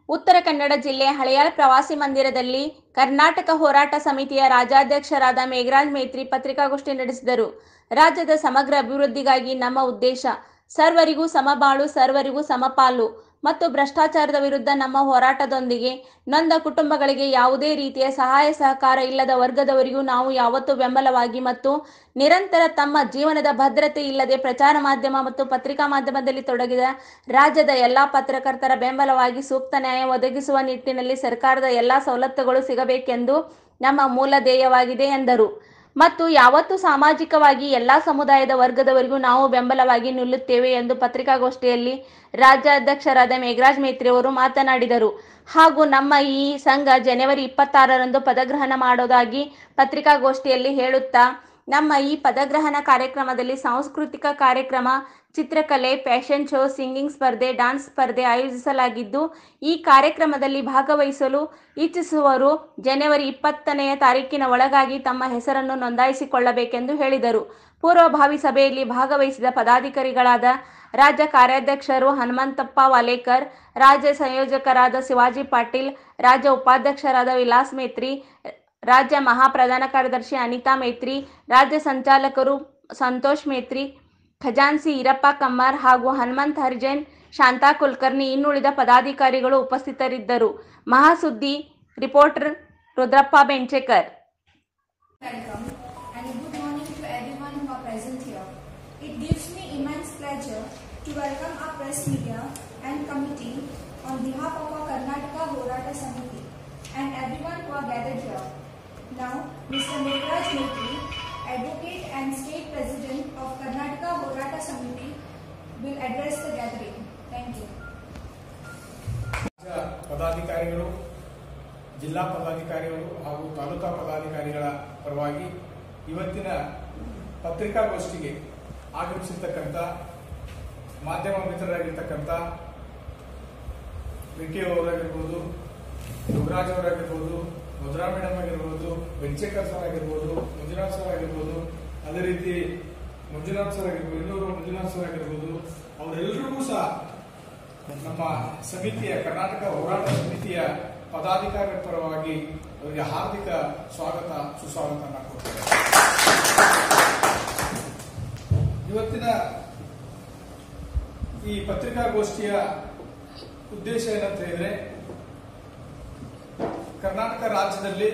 ಉತ್ತರ ಕನ್ನಡ ಜಿಲ್ಲೆ ಹಳೆಯಾಳ್ ಪ್ರವಾಸಿ ಮಂದಿರದಲ್ಲಿ ಕರ್ನಾಟಕ ಹೋರಾಟ ಸಮಿತಿಯ ರಾಜ್ಯಾಧ್ಯಕ್ಷರಾದ ಮೇಘರಾಜ್ ಮೇತ್ರಿ ಪತ್ರಿಕಾಗೋಷ್ಠಿ ನಡೆಸಿದರು ರಾಜ್ಯದ ಸಮಗ್ರ ಅಭಿವೃದ್ಧಿಗಾಗಿ ನಮ್ಮ ಉದ್ದೇಶ ಸರ್ವರಿಗೂ ಸಮಬಾಳು ಸರ್ವರಿಗೂ ಸಮಪಾಲು ಮತ್ತು ಭ್ರಷ್ಟಾಚಾರದ ವಿರುದ್ಧ ನಮ್ಮ ಹೋರಾಟದೊಂದಿಗೆ ನೊಂದ ಕುಟುಂಬಗಳಿಗೆ ಯಾವುದೇ ರೀತಿಯ ಸಹಾಯ ಸಹಕಾರ ಇಲ್ಲದ ವರ್ಗದವರಿಗೂ ನಾವು ಯಾವತ್ತೂ ಬೆಂಬಲವಾಗಿ ಮತ್ತು ನಿರಂತರ ತಮ್ಮ ಜೀವನದ ಭದ್ರತೆ ಇಲ್ಲದೆ ಪ್ರಚಾರ ಮಾಧ್ಯಮ ಮತ್ತು ಪತ್ರಿಕಾ ಮಾಧ್ಯಮದಲ್ಲಿ ತೊಡಗಿದ ರಾಜ್ಯದ ಎಲ್ಲಾ ಪತ್ರಕರ್ತರ ಬೆಂಬಲವಾಗಿ ಸೂಕ್ತ ನ್ಯಾಯ ಒದಗಿಸುವ ನಿಟ್ಟಿನಲ್ಲಿ ಸರ್ಕಾರದ ಎಲ್ಲಾ ಸವಲತ್ತುಗಳು ಸಿಗಬೇಕೆಂದು ನಮ್ಮ ಮೂಲ ಧ್ಯೇಯವಾಗಿದೆ ಎಂದರು ಮತ್ತು ಯಾವತ್ತು ಸಾಮಾಜಿಕವಾಗಿ ಎಲ್ಲಾ ಸಮುದಾಯದ ವರ್ಗದವರಿಗೂ ನಾವು ಬೆಂಬಲವಾಗಿ ನಿಲ್ಲುತ್ತೇವೆ ಎಂದು ಪತ್ರಿಕಾಗೋಷ್ಠಿಯಲ್ಲಿ ರಾಜ್ಯಾಧ್ಯಕ್ಷರಾದ ಮೇಘರಾಜ್ ಮೇತ್ರಿ ಅವರು ಮಾತನಾಡಿದರು ಹಾಗೂ ನಮ್ಮ ಈ ಸಂಘ ಜನವರಿ ಇಪ್ಪತ್ತಾರರಂದು ಪದಗ್ರಹಣ ಮಾಡೋದಾಗಿ ಪತ್ರಿಕಾಗೋಷ್ಠಿಯಲ್ಲಿ ಹೇಳುತ್ತಾ ನಮ್ಮ ಈ ಪದಗ್ರಹಣ ಕಾರ್ಯಕ್ರಮದಲ್ಲಿ ಸಾಂಸ್ಕೃತಿಕ ಕಾರ್ಯಕ್ರಮ ಚಿತ್ರಕಲೆ ಫ್ಯಾಷನ್ ಶೋ ಸಿಂಗಿಂಗ್ ಸ್ಪರ್ಧೆ ಡಾನ್ಸ್ ಸ್ಪರ್ಧೆ ಆಯೋಜಿಸಲಾಗಿದ್ದು ಈ ಕಾರ್ಯಕ್ರಮದಲ್ಲಿ ಭಾಗವಹಿಸಲು ಇಚ್ಛಿಸುವವರು ಜನವರಿ ಇಪ್ಪತ್ತನೆಯ ತಾರೀಕಿನ ಒಳಗಾಗಿ ತಮ್ಮ ಹೆಸರನ್ನು ನೋಂದಾಯಿಸಿಕೊಳ್ಳಬೇಕೆಂದು ಹೇಳಿದರು ಪೂರ್ವಭಾವಿ ಸಭೆಯಲ್ಲಿ ಭಾಗವಹಿಸಿದ ಪದಾಧಿಕಾರಿಗಳಾದ ರಾಜ್ಯ ಕಾರ್ಯಾಧ್ಯಕ್ಷರು ಹನುಮಂತಪ್ಪ ವಾಲೇಕರ್ ರಾಜ್ಯ ಸಂಯೋಜಕರಾದ ಶಿವಾಜಿ ಪಾಟೀಲ್ ರಾಜ್ಯ ಉಪಾಧ್ಯಕ್ಷರಾದ ವಿಲಾಸ್ ಮೇತ್ರಿ ರಾಜ್ಯ ಮಹಾಪ್ರಧಾನ ಕಾರ್ಯದರ್ಶಿ ಅನಿತಾ ಮೇತ್ರಿ ರಾಜ್ಯ ಸಂಚಾಲಕರು ಸಂತೋಷ್ ಮೇತ್ರಿ ಖಜಾನ್ಸಿ ಈರಪ್ಪ ಕಮ್ಮಾರ್ ಹಾಗೂ ಹನುಮಂತ್ ಹರಿಜನ್ ಶಾಂತಾ ಕುಲಕರ್ಣಿ ಇನ್ನುಳಿದ ಪದಾಧಿಕಾರಿಗಳು ಉಪಸ್ಥಿತರಿದ್ದರು Mahasuddi reporter Rudrappa Benchekar Welcome and a good morning to everyone who are present here. It gives me immense pleasure to welcome our press media and committee on behalf of our Karnataka Horata Samiti and everyone who are gathered here. Now, Mr. Mehraj Murthy, Advocate and State President of Karnataka Horata Samiti, will address the gathering. Thank you. ರಾಜ್ಯ ಪದಾಧಿಕಾರಿಗಳು ಜಿಲ್ಲಾ ಪದಾಧಿಕಾರಿಗಳು ಹಾಗೂ ತಾಲೂಕಾ ಪದಾಧಿಕಾರಿಗಳ ಪರವಾಗಿ ಇವತ್ತಿನ ಪತ್ರಿಕಾಗೋಷ್ಠಿಗೆ ಆಗಮಿಸಿರ್ತಕ್ಕಂಥ ಮಾಧ್ಯಮ ಮಿತ್ರರಾಗಿರ್ತಕ್ಕಂಥ ವಿಕೆ ಅವರಾಗಿರ್ಬೋದು ಯುವರಾಜ್ ಅವರಾಗಿರ್ಬೋದು ಮಧುರಾ ಮೇಡಮ್ ಆಗಿರ್ಬೋದು ಬೆಂಚೇಕರ್ ಸರ್ ಆಗಿರ್ಬೋದು ಮಂಜುನಾಥ್ ಸರ್ ಆಗಿರ್ಬೋದು ಅದೇ ರೀತಿ ಮಂಜುನಾಥ್ ಸರ್ ಆಗಿರ್ಬೋದು ಇನ್ನೂರು ಮಂಜುನಾಥ್ ಸರ್ ಆಗಿರ್ಬೋದು ಅವರೆಲ್ಲರಿಗೂ ಸಹ ನಮ್ಮ ಸಮಿತಿಯ ಕರ್ನಾಟಕ ಹೋರಾಟ ಸಮಿತಿಯ ಪದಾಧಿಕಾರಿಗಳ ಪರವಾಗಿ ಅವರಿಗೆ ಹಾರ್ದಿಕ ಸ್ವಾಗತ ಸುಸ್ವಾಗತ ಕೊಡ್ತೇವೆ ಇವತ್ತಿನ ಈ ಪತ್ರಿಕಾಗೋಷ್ಠಿಯ ಉದ್ದೇಶ ಏನಂತ ಹೇಳಿದ್ರೆ ಕರ್ನಾಟಕ ರಾಜ್ಯದಲ್ಲಿ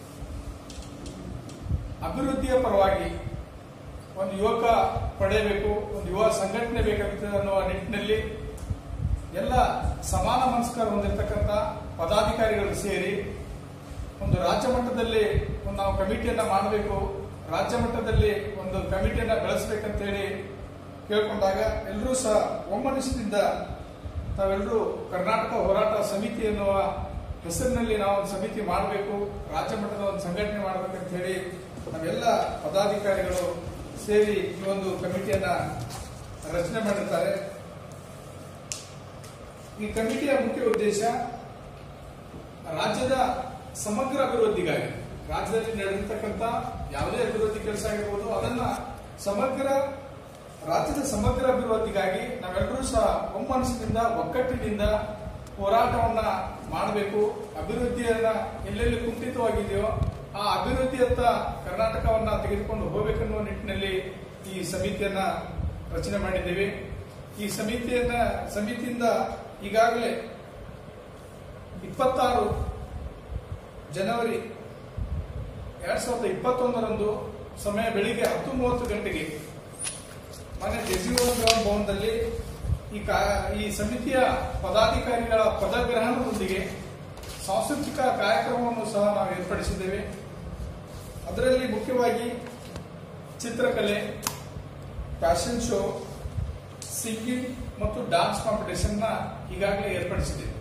ಅಭಿವೃದ್ಧಿಯ ಪರವಾಗಿ ಒಂದು ಯುವಕ ಪಡೆಯಬೇಕು ಒಂದು ಯುವ ಸಂಘಟನೆ ಬೇಕಾಗುತ್ತದೆ ಅನ್ನುವ ನಿಟ್ಟಿನಲ್ಲಿ ಎಲ್ಲ ಸಮಾನ ಮನಸ್ಕಾರ ಹೊಂದಿರತಕ್ಕಂಥ ಪದಾಧಿಕಾರಿಗಳು ಸೇರಿ ಒಂದು ರಾಜ್ಯ ಮಟ್ಟದಲ್ಲಿ ಒಂದು ನಾವು ಕಮಿಟಿಯನ್ನ ಮಾಡಬೇಕು ರಾಜ್ಯ ಮಟ್ಟದಲ್ಲಿ ಒಂದು ಕಮಿಟಿಯನ್ನ ಬೆಳೆಸಬೇಕಂತ ಹೇಳಿ ಕೇಳ್ಕೊಂಡಾಗ ಎಲ್ಲರೂ ಸಹ ಒಮ್ಮನಸ್ಸಿನಿಂದ ತಾವೆಲ್ಲರೂ ಕರ್ನಾಟಕ ಹೋರಾಟ ಸಮಿತಿ ಎನ್ನುವ ಹೆಸರಿನಲ್ಲಿ ನಾವು ಒಂದು ಸಮಿತಿ ಮಾಡಬೇಕು ರಾಜ್ಯ ಮಟ್ಟದ ಒಂದು ಸಂಘಟನೆ ಮಾಡಬೇಕಂತ ಹೇಳಿ ನಾವೆಲ್ಲ ಪದಾಧಿಕಾರಿಗಳು ಸೇರಿ ಈ ಒಂದು ಕಮಿಟಿಯನ್ನ ರಚನೆ ಮಾಡಿರ್ತಾರೆ ಈ ಕಮಿಟಿಯ ಮುಖ್ಯ ಉದ್ದೇಶ ರಾಜ್ಯದ ಸಮಗ್ರ ಅಭಿವೃದ್ಧಿಗಾಗಿ ರಾಜ್ಯದಲ್ಲಿ ನಡೆದಿರ್ತಕ್ಕಂಥ ಯಾವುದೇ ಅಭಿವೃದ್ಧಿ ಕೆಲಸ ಆಗಿರ್ಬೋದು ಅದನ್ನ ಸಮಗ್ರ ರಾಜ್ಯದ ಸಮಗ್ರ ಅಭಿವೃದ್ಧಿಗಾಗಿ ನಾವೆಲ್ಲರೂ ಸಹ ಒಮ್ಮನಸ್ಸಿನಿಂದ ಒಕ್ಕಟ್ಟಿನಿಂದ ಹೋರಾಟವನ್ನ ಮಾಡಬೇಕು ಅಭಿವೃದ್ಧಿಯನ್ನ ಎಲ್ಲೆಲ್ಲಿ ಕುಂಠಿತವಾಗಿದೆಯೋ ಆ ಅಭಿವೃದ್ಧಿಯತ್ತ ಕರ್ನಾಟಕವನ್ನ ತೆಗೆದುಕೊಂಡು ಹೋಗಬೇಕನ್ನುವ ನಿಟ್ಟಿನಲ್ಲಿ ಈ ಸಮಿತಿಯನ್ನ ರಚನೆ ಮಾಡಿದ್ದೇವೆ ಈ ಸಮಿತಿಯನ್ನ ಸಮಿತಿಯಿಂದ ಈಗಾಗಲೇ ಇಪ್ಪತ್ತಾರು ಜನವರಿ ಎರಡ್ ಸಾವಿರದ ಇಪ್ಪತ್ತೊಂದರಂದು ಸಮಯ ಬೆಳಿಗ್ಗೆ ಹತ್ತು ಮೂವತ್ತು ಗಂಟೆಗೆ ಮನೆ ಜೆಸಿವನ್ ಗ್ರೌಂಡ್ ಭವನದಲ್ಲಿ ಈ ಕಾ- ಈ ಸಮಿತಿಯ ಪದಾಧಿಕಾರಿಗಳ ಪದಗ್ರಹಣದೊಂದಿಗೆ ಸಾಂಸ್ಕೃತಿಕ ಕಾರ್ಯಕ್ರಮವನ್ನು ಸಹ ನಾವು ಏರ್ಪಡಿಸಿದ್ದೇವೆ ಅದರಲ್ಲಿ ಮುಖ್ಯವಾಗಿ ಚಿತ್ರಕಲೆ ಫ್ಯಾಷನ್ ಶೋ ಸಿಂಗಿಂಗ್ ಮತ್ತು ಡಾನ್ಸ್ ಕಾಂಪಿಟೇಷನ್ ನ ಈಗಾಗಲೇ ಏರ್ಪಡಿಸಿದ್ದೇವೆ